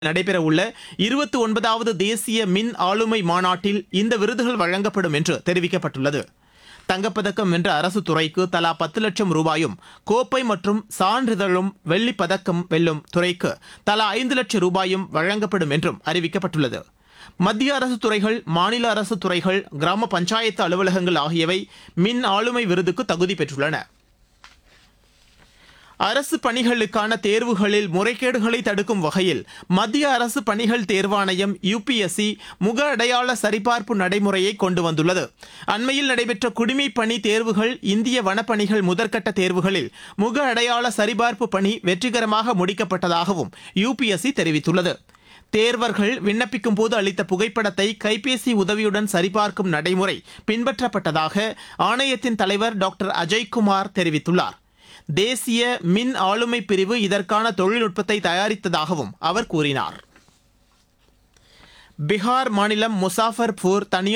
நடைபெறவுள்ள இருபத்தி ஒன்பதாவது தேசிய மின் ஆளுமை மாநாட்டில் இந்த விருதுகள் வழங்கப்படும் என்று தெரிவிக்கப்பட்டுள்ளது தங்கப்பதக்கம் வென்ற அரசு துறைக்கு தலா பத்து லட்சம் ரூபாயும் கோப்பை மற்றும் சான்றிதழும் வெள்ளிப் பதக்கம் வெல்லும் துறைக்கு தலா ஐந்து லட்சம் ரூபாயும் வழங்கப்படும் என்றும் அறிவிக்கப்பட்டுள்ளது மத்திய அரசு துறைகள் மாநில அரசு துறைகள் கிராம பஞ்சாயத்து அலுவலகங்கள் ஆகியவை மின் ஆளுமை விருதுக்கு தகுதி பெற்றுள்ளன அரசு பணிகளுக்கான தேர்வுகளில் முறைகேடுகளை தடுக்கும் வகையில் மத்திய அரசு பணிகள் தேர்வாணையம் யுபிஎஸ்சி முக அடையாள சரிபார்ப்பு நடைமுறையை கொண்டு வந்துள்ளது அண்மையில் நடைபெற்ற குடிமைப் பணி தேர்வுகள் இந்திய வனப்பணிகள் முதற்கட்ட தேர்வுகளில் முக அடையாள சரிபார்ப்பு பணி வெற்றிகரமாக முடிக்கப்பட்டதாகவும் யுபிஎஸ்சி தெரிவித்துள்ளது தேர்வர்கள் விண்ணப்பிக்கும் போது அளித்த புகைப்படத்தை கைபேசி உதவியுடன் சரிபார்க்கும் நடைமுறை பின்பற்றப்பட்டதாக ஆணையத்தின் தலைவர் டாக்டர் அஜய்குமார் தெரிவித்துள்ளார் தேசிய மின் ஆளுமை பிரிவு இதற்கான தொழில்நுட்பத்தை தயாரித்ததாகவும் அவர் கூறினார் பீகார் மாநிலம் முசாஃபர்பூர் தனியார்